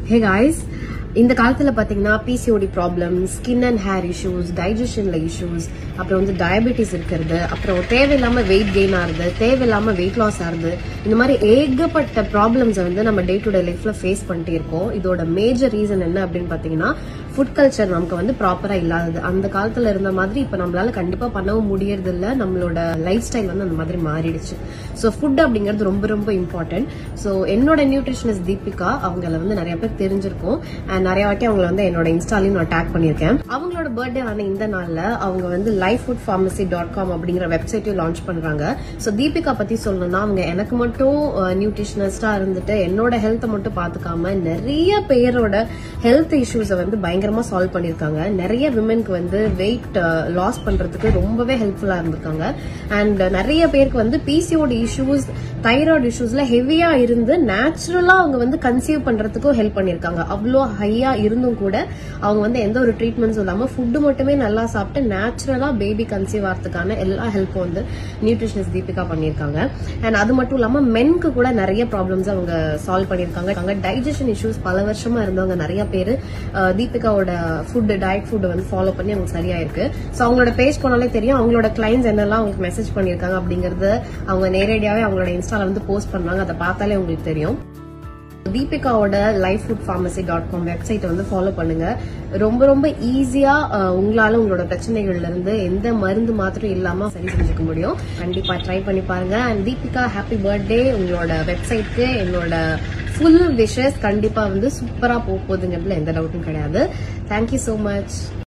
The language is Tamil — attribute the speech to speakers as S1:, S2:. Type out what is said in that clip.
S1: ஹே காய்ஸ் இந்த காலத்துல பாத்தீங்கன்னா PCOD problem skin and hair issues டைஜஷன்ல இஷ்யூஸ் அப்புறம் வந்து டயபெட்டிஸ் இருக்கிறது அப்புறம் தேவையில்லாம வெயிட் கெயின் ஆகுது தேவையில்லாம வெயிட் லாஸ் ஆகுது இந்த மாதிரி ஏகப்பட்ட ப்ராப்ளம்ஸை வந்து நம்ம டே டு டே லைஃப்ல ஃபேஸ் பண்ணிட்டே இருக்கோம் இதோட மேஜர் ரீசன் என்ன அப்படின்னு பாத்தீங்கன்னா ஃபுட் கல்ச்சர் நமக்கு வந்து ப்ராப்பரா இல்லாதது அந்த காலத்துல இருந்த மாதிரி இப்ப நம்மளால கண்டிப்பா பண்ணவும் முடியறது இல்ல நம்மளோட லைஃப் ஸ்டைல் வந்து அந்த மாதிரி மாறிடுச்சு ஸோ ஃபுட் அப்படிங்கிறது ரொம்ப ரொம்ப இம்பார்ட்டன்ட் ஸோ என்னோட நியூட்ரிஷனிஸ்ட் தீபிகா அவங்கள வந்து நிறைய பேர் தெரிஞ்சிருக்கும் அண்ட் நிறைய வாட்டி அவங்கள வந்து என்னோட இன்ஸ்டாலையும் நான் டேக் பண்ணியிருக்கேன் அவங்களோட பர்த்டே ஆன இந்த நாள்ல அவங்க வந்து life food pharmacy dot com அப்படிங்கிற வெப்சைட்டையும் லான்ச் பண்றாங்க ஸோ தீபிகா பத்தி சொல்லணும்னா அவங்க எனக்கு மட்டும் நியூட்ரிஷனிஸ்டா இருந்துட்டு என்னோட ஹெல்த்தை மட்டும் பாத்துக்காம நிறைய பேரோட ஹெல்த் இஷ்யூஸை வந்து பயங்கரமா சால்வ் பண்ணியிருக்காங்க நிறைய விமென்க்கு வந்து வெயிட் லாஸ் பண்றதுக்கு ரொம்பவே ஹெல்ப்ஃபுல்லா இருந்திருக்காங்க அண்ட் நிறைய பேருக்கு வந்து பிசிஓடி இஷ்யூஸ் தைராய்டு இஷ்யூஸ்ல ஹெவியா இருந்து நேச்சுரலா அவங்க வந்து கன்சீவ் பண்றதுக்கும் ஹெல்ப் பண்ணியிருக்காங்க அவ்வளோ ஹையா இருந்தும் கூட அவங்க வந்து எந்த ஒரு ட்ரீட்மெண்ட்ஸும் இல்லாம ஃபுட்டு மட்டுமே நல்லா சாப்பிட்டு நேச்சுரலா பேபி கன்சீவ் ஆகிறதுக்கான எல்லா ஹெல்ப்பும் வந்து நியூட்ரிஷனிஸ்ட் தீபிகா பண்ணியிருக்காங்க அண்ட் அது மட்டும் இல்லாம மென்க்கு கூட நிறைய ப்ராப்ளம்ஸ் அவங்க சால்வ் பண்ணியிருக்காங்க டைஜஷன் இஷ்யூஸ் பல வருஷமா இருந்தவங்க நிறைய பேர் தீபிகாவோட ஃபுட் டயட் ஃபுட் வந்து ஃபாலோ பண்ணி அவங்க சரியா இருக்கு ஸோ அவங்களோட பேஜ் போனாலே தெரியும் அவங்களோட கிளைண்ட்ஸ் என்னெல்லாம் அவங்களுக்கு மெசேஜ் பண்ணியிருக்காங்க அப்படிங்கறது அவங்க நேரடியாவே அவங்களோட இன்ஸ்டால வந்து போஸ்ட் பண்ணாங்க அதை பார்த்தாலே உங்களுக்கு தெரியும் தீபிகாவோட life food pharmacy dot com வெப்சைட்டை வந்து ஃபாலோ பண்ணுங்க ரொம்ப ரொம்ப ஈஸியா உங்களால உங்களோட பிரச்சனைகள்ல இருந்து எந்த மருந்து மாத்திரம் இல்லாம சரி செஞ்சுக்க முடியும் கண்டிப்பா ட்ரை பண்ணி பாருங்க அண்ட் தீபிகா ஹாப்பி பர்த்டே உங்களோட வெப்சைட்க்கு என்னோட ஃபுல் விஷஸ் கண்டிப்பா வந்து சூப்பரா போக போகுதுங்கிறதுல எந்த டவுட்டும் கிடையாது தேங்க்யூ ஸோ மச்